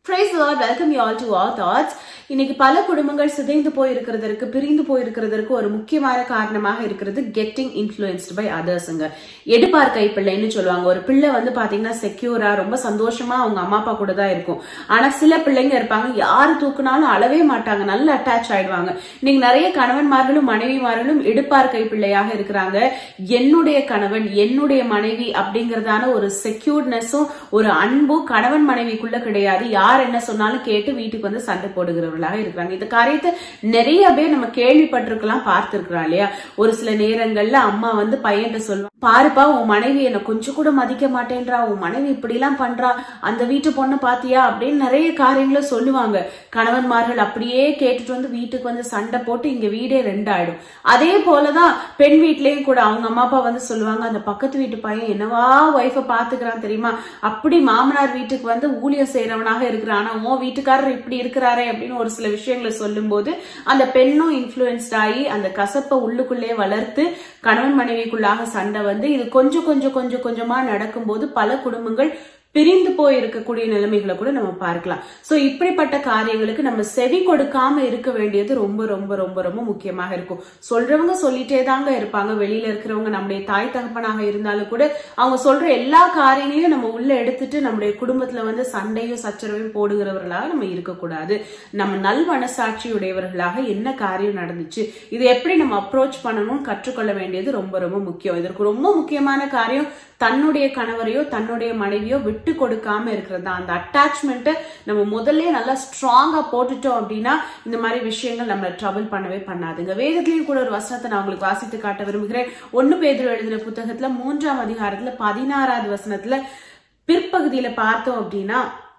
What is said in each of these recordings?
Praise the Lord, welcome you all to our thoughts. இன்னைக்கு பல குடும்பங்கள் சிதைந்து போய் இருக்கிறதற்கு பிரிந்து போய் இருக்கிறதற்கு ஒரு முக்கியமான காரணமாக இருக்கிறது கெட்டிங் இன்ஃபுளுன்ஸ்ட் பை அதர்ஸ்ங்க எடுப்பார் கை பிள்ளைன்னு சொல்லுவாங்க ஒரு பிள்ளை வந்து பாத்தீங்கன்னா செக்யூரா ரொம்ப சந்தோஷமா அவங்க அம்மா அப்பா கூட தான் இருக்கும் ஆனா சில பிள்ளைங்க இருப்பாங்க யாரு தூக்குனாலும் அளவே மாட்டாங்க நல்ல அட்டாச் ஆயிடுவாங்க இன்னைக்கு நிறைய கணவன்மார்களும் மனைவிமார்களும் எடுப்பார் கை பிள்ளையாக இருக்கிறாங்க என்னுடைய கணவன் என்னுடைய மனைவி அப்படிங்கறதான ஒரு செக்யூர்ட்னஸும் ஒரு அன்பும் கணவன் மனைவிக்குள்ள கிடையாது யார் என்ன சொன்னாலும் கேட்டு வீட்டுக்கு வந்து சண்டை போடுகிறவர்களாக இருக்கிறாங்க இந்த காரியத்தை நிறைய பேர் நம்ம கேள்விப்பட்டிருக்கலாம் பார்த்திருக்கிறோம் இல்லையா ஒரு சில நேரங்கள்ல அம்மா வந்து பையன்கிட்ட சொல்லுவாங்க பாருப்பா உன் மனைவி என்ன கொஞ்சம் கூட மதிக்க மாட்டேன்றா உன் மனைவி இப்படி எல்லாம் பண்றா அந்த வீட்டு பொண்ணு பாத்தியா அப்படின்னு நிறைய காரியங்களை சொல்லுவாங்க கணவன்மார்கள் அப்படியே கேட்டுட்டு வந்து வீட்டுக்கு வந்து சண்டை போட்டு இங்க வீடே ரெண்டாயிடும் அதே போலதான் பெண் வீட்லயும் கூட அவங்க அம்மா அப்பா வந்து சொல்லுவாங்க அந்த பக்கத்து வீட்டு பையன் என்னவா ஒய்ஃப பாத்துக்கிறான் தெரியுமா அப்படி மாமனார் வீட்டுக்கு வந்து ஊழியம் செய்யறவனாக இருக்கிறான் ஆனா உன் வீட்டுக்காரர் இப்படி இருக்கிறாரே அப்படின்னு ஒரு சில விஷயங்களை சொல்லும்போது அந்த பெண்ணும் இன்ஃபுளுன்ஸ்ட் ஆகி அந்த கசப்பை உள்ளுக்குள்ளே வளர்த்து கணவன் மனைவிக்குள்ளாக சண்டை வந்து இது கொஞ்சம் கொஞ்சம் கொஞ்சம் கொஞ்சமா நடக்கும்போது பல குடும்பங்கள் பிரிந்து போய் இருக்கக்கூடிய நிலைமைகளை கூட நம்ம பார்க்கலாம் சோ இப்படிப்பட்ட காரியங்களுக்கு நம்ம செவி கொடுக்காம இருக்க வேண்டியது ரொம்ப ரொம்ப ரொம்ப ரொம்ப முக்கியமாக இருக்கும் சொல்றவங்க சொல்லிட்டே தாங்க இருப்பாங்க வெளியில இருக்கிறவங்க நம்முடைய தாய் தகப்பனாக இருந்தாலும் கூட அவங்க சொல்ற எல்லா காரியங்களையும் நம்ம உள்ள எடுத்துட்டு நம்முடைய குடும்பத்துல வந்து சண்டையும் சச்சரவையும் போடுகிறவர்களாக நம்ம இருக்கக்கூடாது நம்ம நல் மனசாட்சியுடையவர்களாக என்ன காரியம் நடந்துச்சு இது எப்படி நம்ம அப்ரோச் பண்ணணும் கற்றுக்கொள்ள வேண்டியது ரொம்ப ரொம்ப முக்கியம் இதற்கு ரொம்ப முக்கியமான காரியம் தன்னுடைய கணவரையோ தன்னுடைய மனைவியோ விட்டு கொடுக்காம இருக்கிறது தான் அந்த அட்டாச்மெண்ட்டை நம்ம முதல்ல நல்லா ஸ்ட்ராங்கா போட்டுட்டோம் அப்படின்னா இந்த மாதிரி விஷயங்கள் நம்மள ட்ரபிள் பண்ணவே பண்ணாதுங்க வேதத்திலையும் கூட ஒரு வசனத்தை நான் உங்களுக்கு வாசித்து காட்ட விரும்புகிறேன் ஒன்னு பேதர் எழுதின புத்தகத்துல மூன்றாம் அதிகாரத்துல பதினாறாவது வசனத்துல பிற்பகுதியில பார்த்தோம் அப்படின்னா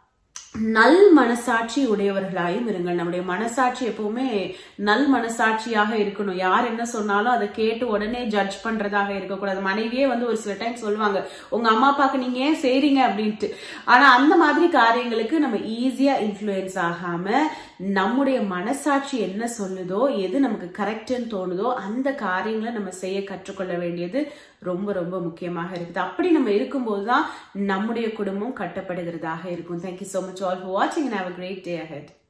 நல் மனசாட்சி உடையவர்களாயும் இருங்கள் நம்முடைய மனசாட்சி எப்பவுமே நல் மனசாட்சியாக இருக்கணும் யார் என்ன சொன்னாலும் அதை கேட்டு உடனே ஜட்ஜ் பண்றதாக இருக்கக்கூடாது மனைவியே வந்து ஒரு சில டைம் சொல்லுவாங்க உங்க அம்மா அப்பாக்கு நீங்க ஏன் செய்றீங்க அப்படின்ட்டு ஆனா அந்த மாதிரி காரியங்களுக்கு நம்ம ஈஸியா இன்ஃபுளுயன்ஸ் ஆகாம நம்முடைய மனசாட்சி என்ன சொல்லுதோ எது நமக்கு கரெக்ட்னு தோணுதோ அந்த காரியங்களை நம்ம செய்ய கற்றுக்கொள்ள வேண்டியது ரொம்ப ரொம்ப முக்கியமாக இருக்குது அப்படி நம்ம இருக்கும்போது தான் நம்முடைய குடும்பம் கட்டப்படுகிறதாக இருக்கும் thank you so much all for watching and have a great day ahead